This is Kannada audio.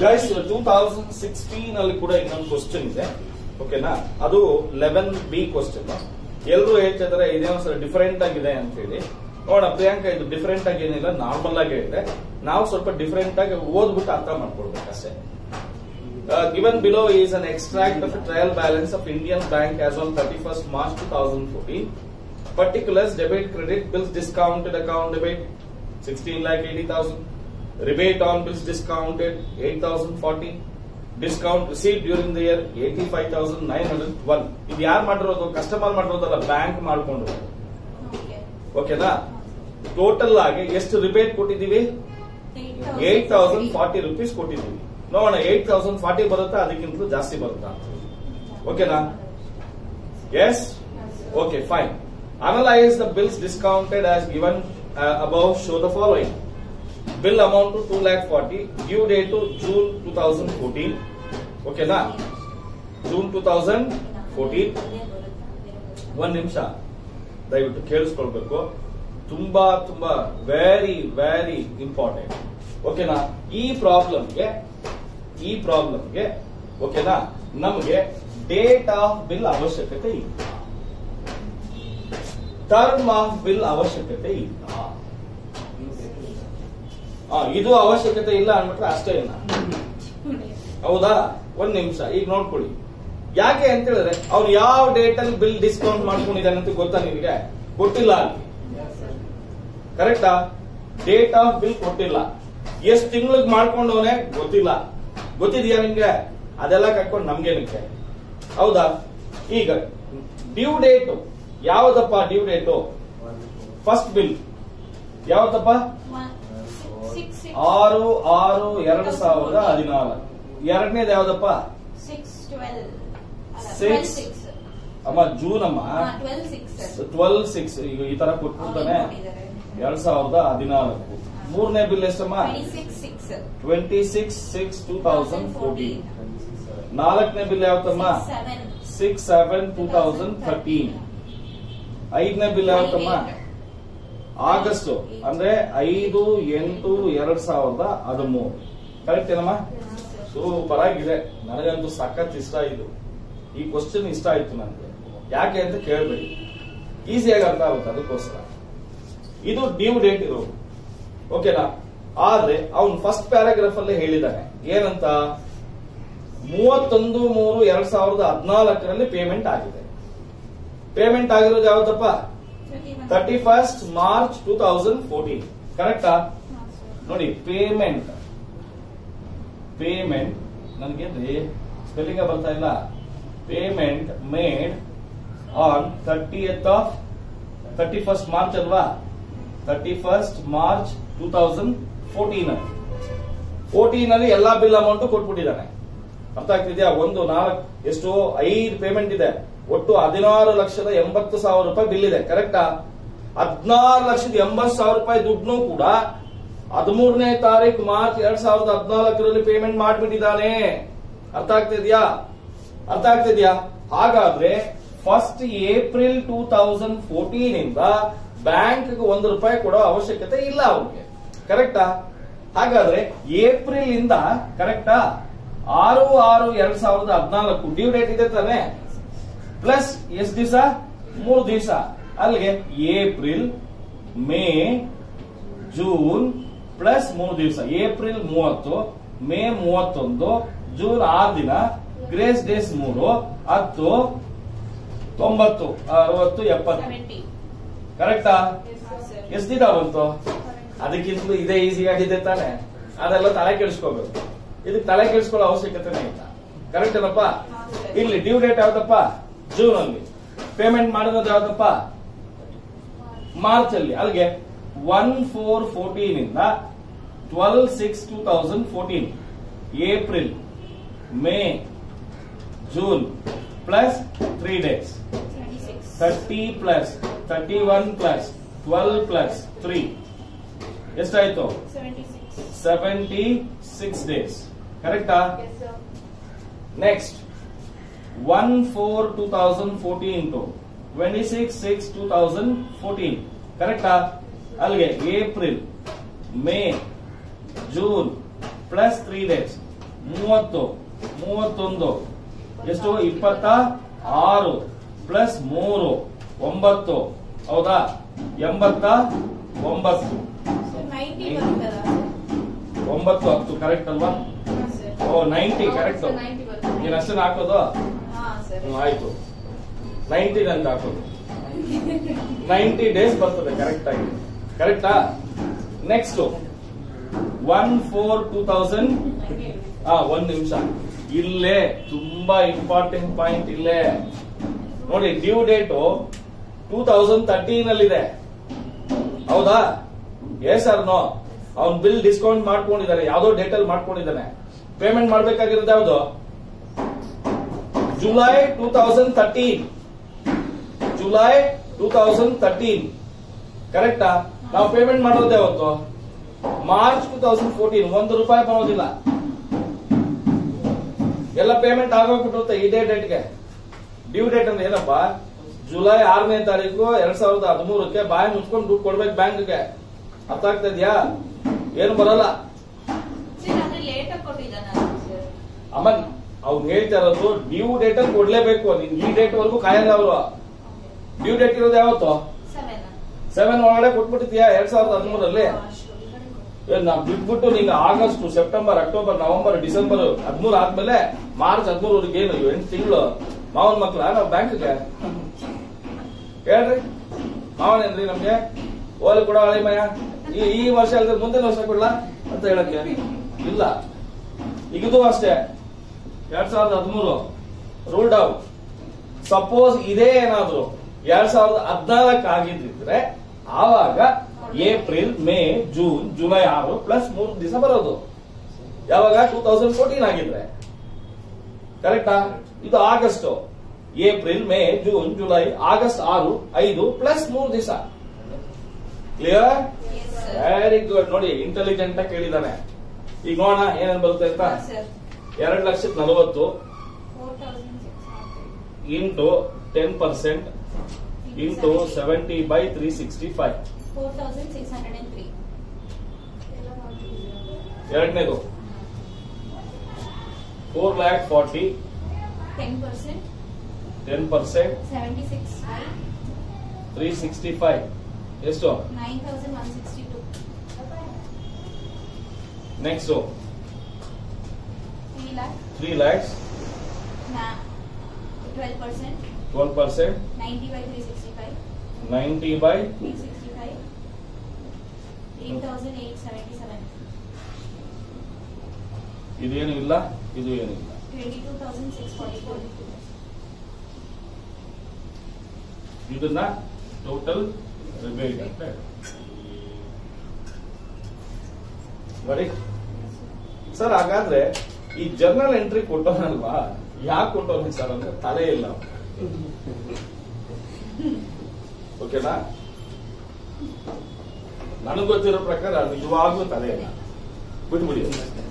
ಗೈಸ್ ಟೂ ತೌಸಂಡ್ ಸಿಕ್ಸ್ಟೀನ್ ಅಲ್ಲಿ ಕೂಡ ಇನ್ನೊಂದು ಕ್ವಶನ್ ಇದೆ ಓಕೆನಾ ಅದು ಲೆವೆನ್ ಬಿ ಕ್ವಶನ್ ಎಲ್ಲರೂ ಹೇಳ್ತಾ ಇದಾರೆ ಇದೇನೋ ಸರ್ ಡಿಫರೆಂಟ್ ಆಗಿದೆ ಅಂತ ಹೇಳಿ ನೋಡ ಪ್ರಿಯಾಂಕ ಇದು ಡಿಫರೆಂಟ್ ಆಗಿ ಏನಿಲ್ಲ ನಾರ್ಮಲ್ ಆಗಿ ಇದೆ ನಾವು ಸ್ವಲ್ಪ ಡಿಫರೆಂಟ್ ಆಗಿ ಓದ್ಬಿಟ್ಟು ಅರ್ಥ ಮಾಡ್ಕೊಳ್ಬೇಕಷ್ಟೇ given below is an extract of trial balance of Indian Bank as on thirty first March two thousand fourteen particulars debit credit bills discounted account debit 16 lakh 80000 rebate on bills discounted 8040 discount received during the year 85912 ಇದು ಯಾರು ಮಾಡಿರೋದು ಕಸ್ಟಮರ್ ಮಾಡಿರೋದಲ್ಲ ಬ್ಯಾಂಕ್ ಮಾಡ್ಕೊಂಡು ಓಕೆನಾ ಟೋಟಲ್ ಆಗಿ ಎಷ್ಟು ರಿಬೇಟ್ ಕೊಟ್ಟಿದೀವಿ ಏಟ್ ತೌಸಂಡ್ ಫಾರ್ಟಿ ರುಪೀಸ್ ಕೊಟ್ಟಿದ್ದೀವಿ ನೋಡೋಣ ಏಟ್ ತೌಸಂಡ್ ಫಾರ್ಟಿ ಬರುತ್ತಾ ಅದಕ್ಕಿಂತಲೂ ಜಾಸ್ತಿ ಬರುತ್ತಾ ಓಕೆನಾ yes okay fine analyse the bills discounted as given above show the following bill amount two lakh forty due date June two thousand fourteen ಓಕೆನಾ ಜೂನ್ ಟೂ ತೌಸಂಡ್ ಫೋರ್ಟೀನ್ ಒಂದ್ ನಿಮಿಷ ದಯವಿಟ್ಟು ಕೇಳಿಸ್ಕೊಳ್ಬೇಕು ತುಂಬಾ ತುಂಬಾ ವೆರಿ ವೆರಿ ಇಂಪಾರ್ಟೆಂಟ್ ಓಕೆನಾ ಈ ಪ್ರಾಬ್ಲಮ್ಗೆ ಈ ಪ್ರಾಬ್ಲಮ್ಗೆ ಓಕೆನಾ ನಮಗೆ ಡೇಟ್ ಆಫ್ ಬಿಲ್ ಅವಶ್ಯಕತೆ ಇಲ್ಲ ಟರ್ಮ್ ಆಫ್ ಬಿಲ್ ಅವಶ್ಯಕತೆ ಇಲ್ಲ ಆ, ಇದು ಅವಶ್ಯಕತೆ ಇಲ್ಲ ಅಂದ್ಬಿಟ್ರೆ ಅಷ್ಟೇ ಇಲ್ಲ ಹೌದಾ ಒಂದ್ ನಿಮಿಷ ಈಗ ನೋಡ್ಕೊಳ್ಳಿ ಯಾಕೆ ಅಂತ ಹೇಳಿದ್ರೆ ಅವ್ನು ಯಾವ ಡೇಟ್ ಅಲ್ಲಿ ಬಿಲ್ ಡಿಸ್ಕೌಂಟ್ ಮಾಡ್ಕೊಂಡಿದ್ದಾನೆ ಅಂತ ಗೊತ್ತಾ ನಿನಗೆ ಕೊಟ್ಟಿಲ್ಲ ಅಲ್ಲಿ ಕರೆಕ್ಟಾ ಡೇಟ್ ಆಫ್ ಬಿಲ್ ಕೊಟ್ಟಿಲ್ಲ ಎಷ್ಟು ತಿಂಗಳಿಗೆ ಮಾಡ್ಕೊಂಡವನೆ ಗೊತ್ತಿಲ್ಲ ಗೊತ್ತಿದ್ಯಾ ನಿಮ್ಗೆ ಅದೆಲ್ಲ ಕಟ್ಕೊಂಡು ನಮ್ಗೇನಕ್ಕೆ ಹೌದಾ ಈಗ ಡ್ಯೂ ಡೇಟ್ ಯಾವ್ದಪ್ಪ ಡ್ಯೂ ಡೇಟು ಫಸ್ಟ್ ಬಿಲ್ ಯಾವ್ದಪ್ಪ ಆರು ಆರು ಎರಡು ಸಾವಿರದ ಹದಿನಾಲ್ಕು ಎರಡನೇದು ಯಾವ್ದಪ್ಪ Six. ಅಮ್ಮ ಜೂನ್ ಅಮ್ಮ ಟ್ವೆಲ್ ಸಿಕ್ಸ್ ಈಗ ಈ ತರ ಕೊಟ್ಬಿಡ್ತಾನೆ ಎರಡ್ ಸಾವಿರದ ಹದಿನಾಲ್ಕು ಮೂರನೇ ಬಿಲ್ ಎಷ್ಟಮ್ಮ twenty six six two thousand fourteen ನಾಲ್ಕನೇ ಬಿಲ್ ಯಾವತ್ತಮ್ಮ six seven two thousand thirteen ಐದನೇ ಬಿಲ್ ಯಾವತ್ತಮ್ಮ ಆಗಸ್ಟ್ ಅಂದ್ರೆ ಐದು ಎಂಟು ಎರಡ್ ಸಾವಿರದ ಹದಿಮೂರು ಕರೆಕ್ಟ್ ಏನಮ್ಮ ಸೂಪರ್ ಆಗಿದೆ ನನಗಂತೂ ಸಖತ್ ಇಷ್ಟ ಇದು ಈ ಕ್ವಶನ್ ಇಷ್ಟ ಆಯ್ತು ನನಗೆ ಯಾಕೆ ಅಂತ ಕೇಳಬೇಡಿ ಈಸಿಯಾಗಿ ಅರ್ಥ ಆಗುತ್ತೆ ಅದಕ್ಕೋಸ್ಕರ ಇದು ಡ್ಯೂ ಡೇಟ್ ಇರೋದು ಓಕೆನಾ ಆದ್ರೆ ಅವನು ಫಸ್ಟ್ ಪ್ಯಾರಾಗ್ರಾಫ್ ಅಲ್ಲಿ ಹೇಳಿದ್ದಾನೆ ಏನಂತ ಮೂವತ್ತೊಂದು ಮೂರು ಎರಡ್ ಸಾವಿರದ ಹದಿನಾಲ್ಕರಲ್ಲಿ ಪೇಮೆಂಟ್ ಆಗಿದೆ ಪೇಮೆಂಟ್ ಆಗಿರೋದು ಯಾವತ್ತಪ್ಪ thirty first March two thousand fourteen ಕರೆಕ್ಟಾ ನೋಡಿ ಪೇಮೆಂಟ್ ಪೇಮೆಂಟ್ ನನಗೇನ್ರಿ ಸ್ಪೆಲ್ಲಿಂಗ್ ಬರ್ತಾ ಇಲ್ಲ payment made on thirtieth of thirty first March ಅಲ್ವಾ thirty first March two thousand fourteen ಅಲ್ಲಿ ಫೋರ್ಟೀನ್ ಅಲ್ಲಿ ಎಲ್ಲಾ ಬಿಲ್ ಅಮೌಂಟ್ ಕೊಟ್ಬಿಟ್ಟಿದ್ದಾನೆ ಅರ್ಥ ಆಗ್ತಿದ್ಯಾ ಒಂದು ನಾಲ್ಕು ಎಷ್ಟು ಐದು ಪೇಮೆಂಟ್ ಇದೆ ಒಟ್ಟು ಹದಿನಾರು ಲಕ್ಷದ ಎಂಬತ್ತು ಸಾವಿರ ರೂಪಾಯಿ ಬಿಲ್ ಇದೆ ಕರೆಕ್ಟಾ ಹದಿನಾರು ಲಕ್ಷದ ಎಂಬತ್ತು ಸಾವಿರ ರೂಪಾಯಿ ದುಡ್ಡು ಕೂಡ ಹದಿಮೂರನೇ ತಾರೀಕು ಮಾರ್ಚ್ ಎರಡ್ ಸಾವಿರದ ಹದಿನಾಲ್ಕರಲ್ಲಿ ಪೇಮೆಂಟ್ ಮಾಡಿಬಿಟ್ಟಿದ್ದಾನೆ ಅರ್ಥ ಆಗ್ತಿದ್ಯಾ ಅರ್ಥ ಆಗ್ತಿದ್ಯಾ ಹಾಗಾದ್ರೆ first April two thousand fourteen ಇಂದ ಬ್ಯಾಂಕ್ ಒಂದು ರೂಪಾಯಿ ಕೊಡೋ ಅವಶ್ಯಕತೆ ಇಲ್ಲ ಅವ್ರಿಗೆ ಕರೆಕ್ಟಾ ಹಾಗಾದ್ರೆ ಏಪ್ರಿಲ್ ಇಂದ ಕರೆಕ್ಟಾ ಆರು ಆರು ಎರಡ್ ಸಾವಿರದ ಹದಿನಾಲ್ಕು ಡ್ಯೂ ಡೇಟ್ ಇದೆ ತಾನೆ ಪ್ಲಸ್ ಎಷ್ಟು ದಿವಸ ಮೂರು ದಿವಸ ಅಲ್ಲಿಗೆ ಏಪ್ರಿಲ್ ಮೇ ಜೂನ್ ಪ್ಲಸ್ ಮೂರು ದಿವಸ ಏಪ್ರಿಲ್ ಮೂವತ್ತು ಮೇ ಮೂವತ್ತೊಂದು ಜೂನ್ ಆರು ದಿನ ಗ್ರೇಸ್ ಡೇಸ್ ಮೂರು ಹತ್ತು ತೊಂಬತ್ತು ಅರವತ್ತು ಎಪ್ಪತ್ತು ಕರೆಕ್ಟಾ ಎಷ್ಟು ದಿನ ಬಂತು ಅದಕ್ಕಿಂತಲೂ ಇದೇ ಈಸಿ ಆಗಿದೆ ತಾನೆ ಅದೆಲ್ಲ ತಲೆ ಕೆಡಿಸ್ಕೋಬೇಕು ಇದಕ್ಕೆ ತಲೆ ಕೆಡಿಸ್ಕೊಳ್ಳೋ ಅವಶ್ಯಕತೆನೇ ಇಲ್ಲ ಕರೆಕ್ಟ್ ಏನಪ್ಪ ಇಲ್ಲಿ ಡ್ಯೂ ಡೇಟ್ ಯಾವ್ದಪ್ಪ ಜೂನ್ ಅಲ್ಲಿ ಪೇಮೆಂಟ್ ಮಾಡೋದು ಯಾವ್ದಪ್ಪ ಮಾರ್ಚ್ ಅಲ್ಲಿ ಅಲ್ಲಿಗೆ ಒನ್ ಫೋರ್ ಫೋರ್ಟೀನ್ ಇಂದ twelve six two thousand fourteen April May June plus three days thirty plus thirty one plus twelve plus three ಎಷ್ಟಾಯ್ತು ಸೆವೆಂಟಿ ಸಿಕ್ಸ್ ಡೇಸ್ ಕರೆಕ್ಟಾ next one four two thousand fourteen to twenty six six two thousand fourteen ಕರೆಕ್ಟಾ ಅಲ್ಲಿಗೆ April May June plus three days ಮೂವತ್ತು ಮೂವತ್ತೊಂದು ಎಷ್ಟು ಇಪ್ಪತ್ತ ಆರು ಪ್ಲಸ್ ಮೂರು ಒಂಬತ್ತು ಹೌದಾ ಎಂಬತ್ತ ಒಂಬತ್ತು ಸರ್ ನೈಂಟಿ ಬರುತ್ತಲ್ಲ ಒಂಬತ್ತು ಹತ್ತು ಕರೆಕ್ಟ್ ಅಲ್ವಾ ಹಾ sir oh ninety correct sir ninety ಬರುತ್ತೆ ನೀನ್ ಅಷ್ಟನ್ನ ಹಾಕೋದು ಹಾ ಸರ್ ಹ್ಮ್, ಆಯ್ತು ನೈಂಟಿ ನಂಗೆ ಹಾಕೋದು ನೈಂಟಿ ಡೇಸ್ ಬರ್ತದೆ ಕರೆಕ್ಟ್ ಆಗಿ ಕರೆಕ್ಟಾ next one four two thousand ಆ ಒಂದ್ ನಿಮಿಷ ಇಲ್ಲೇ ತುಂಬಾ ಇಂಪಾರ್ಟೆಂಟ್ ಪಾಯಿಂಟ್ ಇಲ್ಲೇ ನೋಡಿ due date two thousand thirteen ಅಲ್ಲಿ ಇದೆ ಹೌದಾ ಎಸ್ ಸರ್ ನೋ ಅವ್ನ್ ಬಿಲ್ ಡಿಸ್ಕೌಂಟ್ ಮಾಡ್ಕೊಂಡಿದ್ದಾರೆ ಯಾವ್ದೋ ಡೇಟ್ ಅಲ್ಲಿ ಮಾಡ್ಕೊಂಡಿದ್ದಾನೆ ಪೇಮೆಂಟ್ ಮಾಡ್ಬೇಕಾಗಿರೋದು ಯಾವ್ದು July two thousand thirteen July two thousand thirteen ಕರೆಕ್ಟಾ ನಾವು ಪೇಮೆಂಟ್ ಮಾಡೋದೇ ಯಾವತ್ತು ಮಾರ್ಚ್ ಟೂ ತೌಸಂಡ್ ಫೋರ್ಟೀನ್ ಒಂದು ರೂಪಾಯಿ ಬರೋದಿಲ್ಲ ಎಲ್ಲ ಪೇಮೆಂಟ್ ಆಗೋಗ್ಬಿಟ್ಟಿರುತ್ತೆ ಇದೇ ಡೇಟ್ಗೆ ಡ್ಯೂ ಡೇಟ್ ಅಂದ್ರೆ ಏನಪ್ಪಾ ಜುಲೈ ಆರನೇ ತಾರೀಕು ಎರಡ್ ಸಾವಿರದ ಹದಿಮೂರಕ್ಕೆ ಬಾಯಿ ಮುಚ್ಕೊಂಡು ದುಡ್ಡು ಕೊಡ್ಬೇಕು ಬ್ಯಾಂಕ್ಗೆ ಅರ್ಥ ಆಗ್ತಾ ಇದೆಯಾ ಏನು ಬರಲ್ಲ ಸರ್ ಅಂದ್ರೆ ಲೇಟ್ ಆಗಿ ಕೊಟ್ಟಿದ್ದಾನ ಸರ್ ಅಮ್ಮ ಅವ್ರು ಹೇಳ್ತಾ ಇರೋದು ಡ್ಯೂ ಡೇಟ್ ಅಲ್ಲಿ ಕೊಡ್ಲೇಬೇಕು ನಿನ್ ಈ ಡೇಟ್ ವರೆಗೂ ಕಾಯಲ್ಲ ಅವರು ಡ್ಯೂ ಡೇಟ್ ಇರೋದು ಯಾವತ್ತು ಸೆವೆನ್ ಸೆವೆನ್ ಒಳಗಡೆ ಕೊಟ್ಬಿಟ್ಟಿದ್ಯಾ ಎರಡ್ ಸಾವಿರದ ಹದಿಮೂರಲ್ಲಿ ನಾ ಬಿಟ್ಬಿಟ್ಟು ನಿಂಗೆ August September October November December ಹದಿಮೂರು ಆದ್ಮೇಲೆ ಮಾರ್ಚ್ ಹದಿಮೂರವರೆಗೆ ಏನು ಎಂಟು ತಿಂಗಳು ಮಾವನ್ ಮಕ್ಳ ನಾವು ಬ್ಯಾಂಕ್ಗೆ ಹೇಳ್ರಿ ಮಾವನೇನ್ರಿ ನಮ್ಗೆ ಓಲಿ ಕೊಡೋ ಹಳಿಮಯ ಈ ಈ ವರ್ಷ ಅಲ್ದ್ರೆ ಮುಂದಿನ ವರ್ಷ ಕೊಡ್ಲಾ ಅಂತ ಹೇಳಕ್ಕೆ ಇಲ್ಲ ಈಗಿದು ಅಷ್ಟೇ ಎರಡ್ ಸಾವಿರದ ಹದಿಮೂರು ರೂಲ್ಡ್ ಔಟ್ ಸಪೋಸ್ ಇದೇ ಏನಾದ್ರು ಎರಡ್ ಸಾವಿರದ ಹದಿನಾಲ್ಕು ಆಗಿದ್ರೆ ಆವಾಗ ಏಪ್ರಿಲ್ ಮೇ ಜೂನ್ ಜುಲೈ ಆರು ಪ್ಲಸ್ ಮೂರು ದಿವಸ ಬರೋದು ಯಾವಾಗ ಟೂ ತೌಸಂಡ್ ಫೋರ್ಟೀನ್ ಆಗಿದ್ರೆ ಕರೆಕ್ಟಾ ಇದು August April May June July August ಆರು ಐದು ಪ್ಲಸ್ ಮೂರು ದಿವಸ clear Yes, sir. Very good ನೋಡಿ ಇಂಟೆಲಿಜೆಂಟ್ ಆಗಿ ಕೇಳಿದಾನೆ ಈಗ ನೋಡೋಣ ಏನೇನ್ ಬರುತ್ತೆ ಅಂತ ಹಾ ಸರ್ ಎರಡ್ ಲಕ್ಷದ ನಲವತ್ತು four thousand six into ten percent into seventy by three sixty five four thousand six hundred and three ಎರಡನೇದು four lakh forty ten percent ten percent seventy six three sixty five ಎಷ್ಟು nine thousand one sixty two next three lakh three lakhs twelve percent twelve percent ninety by three sixty five ninety by three sixty five eight thousand eight seventy seven ಇದೇನು ಇಲ್ಲ ಇದು ಏನು ಇಲ್ಲ twenty two thousand six forty four ಇದನ್ನ ಟೋಟಲ್ ರಿಬೇಟ್ ಅಂತ ಹೇಳಿ. ನೋಡಿ ಸರ್ ಹಾಗಾದ್ರೆ ಈ ಜರ್ನಲ್ ಎಂಟ್ರಿ ಕೊಟ್ಟವನಲ್ವಾ ಯಾಕೆ ಕೊಟ್ಟವನು ಸರ್ ಅಂದ್ರೆ ತಲೆ ಇಲ್ಲ ಓಕೆನಾ ನನಗೆ ಗೊತ್ತಿರೋ ಪ್ರಕಾರ ನಿಜವಾಗ್ಲೂ ತಲೆ ಇಲ್ಲ ಬಿಟ್ಬಿಡಿ